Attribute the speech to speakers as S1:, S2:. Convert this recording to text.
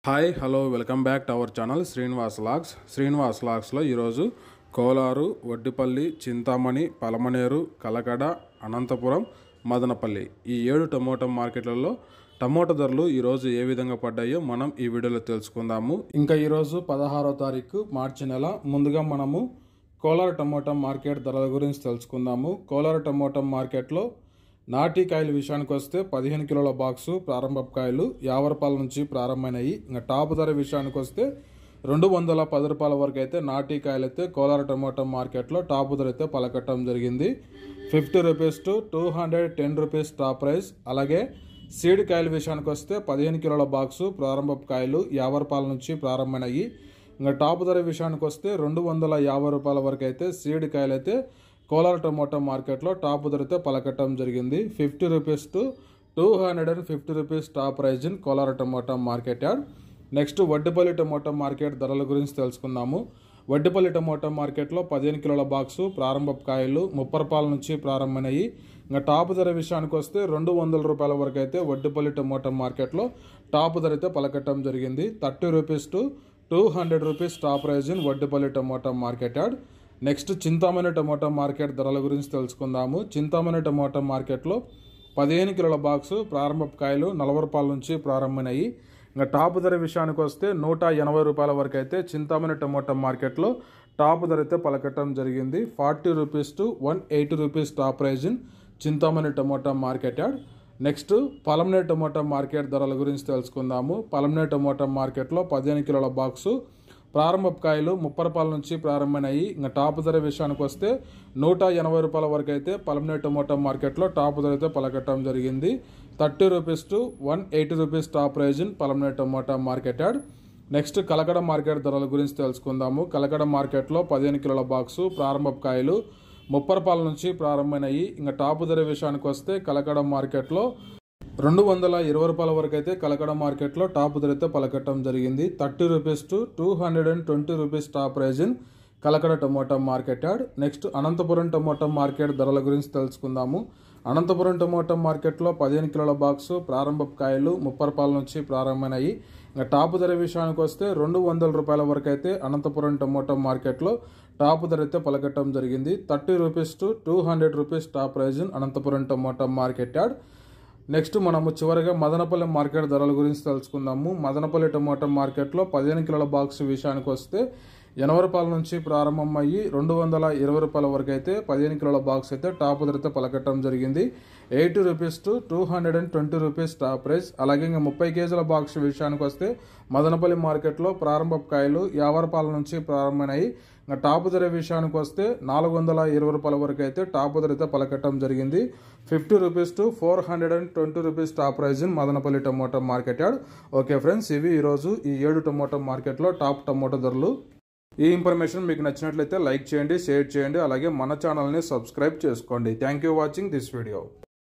S1: hi hello welcome back to our channel Srinivas logs Srinivas లాగ్స్లో ఈరోజు కోలారు వడ్డిపల్లి చింతామణి పలమనేరు కలకడ అనంతపురం మదనపల్లి ఈ ఏడు టమోటా మార్కెట్లలో టమోటా ధరలు ఈరోజు ఏ విధంగా పడ్డాయో మనం ఈ వీడియోలో తెలుసుకుందాము ఇంకా ఈరోజు పదహారో తారీఖు మార్చి నెల ముందుగా మనము కోలార్ టమోటా మార్కెట్ ధరల గురించి తెలుసుకుందాము కోలార్ టమోటా మార్కెట్లో నాటి కాయల విషయానికి వస్తే పదిహేను కిలోల బాక్సు ప్రారంభ కాయలు యాభై రూపాయల నుంచి ప్రారంభమైనాయి ఇంకా టాప్ ధర విషయానికి వస్తే రెండు వందల పది రూపాయల వరకు అయితే నాటి కాయలు అయితే కోలార టమోటా మార్కెట్లో టాప్ ధర అయితే పలకట్టడం జరిగింది fifty rupees to two hundred ten rupees top price అలాగే సీడ్ కాయల విషయానికి వస్తే పదిహేను కిలోల బాక్సు ప్రారంభ కాయలు యాభై రూపాయల నుంచి ప్రారంభమైనాయి ఇంకా టాప్ ధర విషయానికి వస్తే రెండు వందల యాభై రూపాయల వరకు అయితే సీడ్ కాయలు అయితే కోలార్ టమోటా మార్కెట్లో టాప్ ధరతో పలకట్టడం జరిగింది fifty rupees to two hundred and fifty rupees top price in Kolar tomato market yard next Vaddipalli tomato market ధరల గురించి తెలుసుకుందాము వడ్డిపల్లి టమోటా మార్కెట్లో పదిహేను కిలోల బాక్సు ప్రారంభ కాయలు ముప్పై రూపాయల నుంచి ప్రారంభమైనాయి ఇంకా టాప్ ధర విషయానికి వస్తే రెండు వందల రూపాయల వరకు అయితే వడ్డిపల్లి టమోటా మార్కెట్లో టాప్ ధర అయితే పలకట్టడం జరిగింది thirty rupees to two hundred rupees top price in Vaddipalli tomato market yard next Chintamani tomato market ధరల గురించి తెలుసుకుందాము చింతామణి టమోటా మార్కెట్లో పదిహేను కిలోల బాక్సు ప్రారంభ కాయలు నలభై రూపాయల నుంచి ప్రారంభమైనాయి ఇంకా టాప్ ధర విషయానికి వస్తే నూట ఎనభై రూపాయల వరకు అయితే చింతామణి టమోటా మార్కెట్లో టాప్ ధర అయితే పలకట్టడం జరిగింది forty rupees to one eighty rupees top price in Chintamani tomato market yard next Palamaner tomato market ధరల గురించి తెలుసుకుందాము పలమనే టమోటా మార్కెట్లో పదిహేను కిలోల బాక్సు ప్రారంభ కాయలు ముప్పై రూపాయల నుంచి ప్రారంభమైనాయి ఇంకా టాప్ ధర విషయానికి వస్తే నూట ఎనభై రూపాయల వరకు అయితే పలమనే టమోటా మార్కెట్లో టాప్ ధర అయితే పలకట్టడం జరిగింది thirty rupees to one eighty rupees top price in Palamaner tomato market yard next Kalakada market ధరల గురించి తెలుసుకుందాము కలకడ మార్కెట్లో పదిహేను కిలోల బాక్సు ప్రారంభ కాయలు ముప్పై రూపాయల నుంచి ప్రారంభమైనాయి ఇంకా టాప్ ధర విషయానికి వస్తే కలకడ మార్కెట్లో రెండు వందల ఇరవై రూపాయల వరకు అయితే కలకడ మార్కెట్లో టాప్ ధర అయితే పలకట్టడం జరిగింది thirty rupees to two hundred and twenty rupees top price in Kalakada tomato market yard next Anantapuram tomato market ధరల గురించి తెలుసుకుందాము అనంతపురం టమోటా మార్కెట్లో పదిహేను కిలోల బాక్సు ప్రారంభ కాయలు ముప్పై రూపాయల నుంచి ప్రారంభమైనాయి ఇంకా టాప్ ధర విషయానికి వస్తే రెండు వందల రూపాయల వరకు అయితే అనంతపురం టమోటా మార్కెట్లో టాప్ ధర అయితే పలకట్టడం జరిగింది thirty rupees to two hundred rupees top price in Anantapuram tomato market yard next మనము చివరిగా మదనపల్లి మార్కెట్ ధరల గురించి తెలుసుకుందాము మదనపల్లి టమాటా మార్కెట్లో పదిహేను కిలోల బాక్స్ విషయానికి వస్తే ఎనభై రూపాయల నుంచి ప్రారంభమయ్యి రెండు వందల ఇరవై రూపాయల వరకు అయితే పదిహేను కిలోల బాక్స్ అయితే టాప్ ధరతో పలకట్టడం జరిగింది eighty rupees to two hundred and twenty rupees top price అలాగే ఇంకా ముప్పై కేజీల బాక్స్ విషయానికి వస్తే మదనపల్లి మార్కెట్లో ప్రారంభ కాయలు యాభై రూపాయల నుంచి ప్రారంభమైనాయి ఇంకా టాప్ ధర విషయానికి వస్తే నాలుగు వందల ఇరవై రూపాయల వరకు అయితే టాప్ ధర అయితే పలకట్టడం జరిగింది fifty rupees to four hundred and twenty rupees top price in Madanapalle tomato market yard okay friends ఇవి ఈరోజు ఈ ఏడు టమోటా మార్కెట్లో టాప్ టమోటా ధరలు ఈ ఇన్ఫర్మేషన్ మీకు నచ్చినట్లయితే లైక్ చేయండి షేర్ చేయండి అలాగే మన ఛానల్ని సబ్స్క్రైబ్ చేసుకోండి thank you watching this video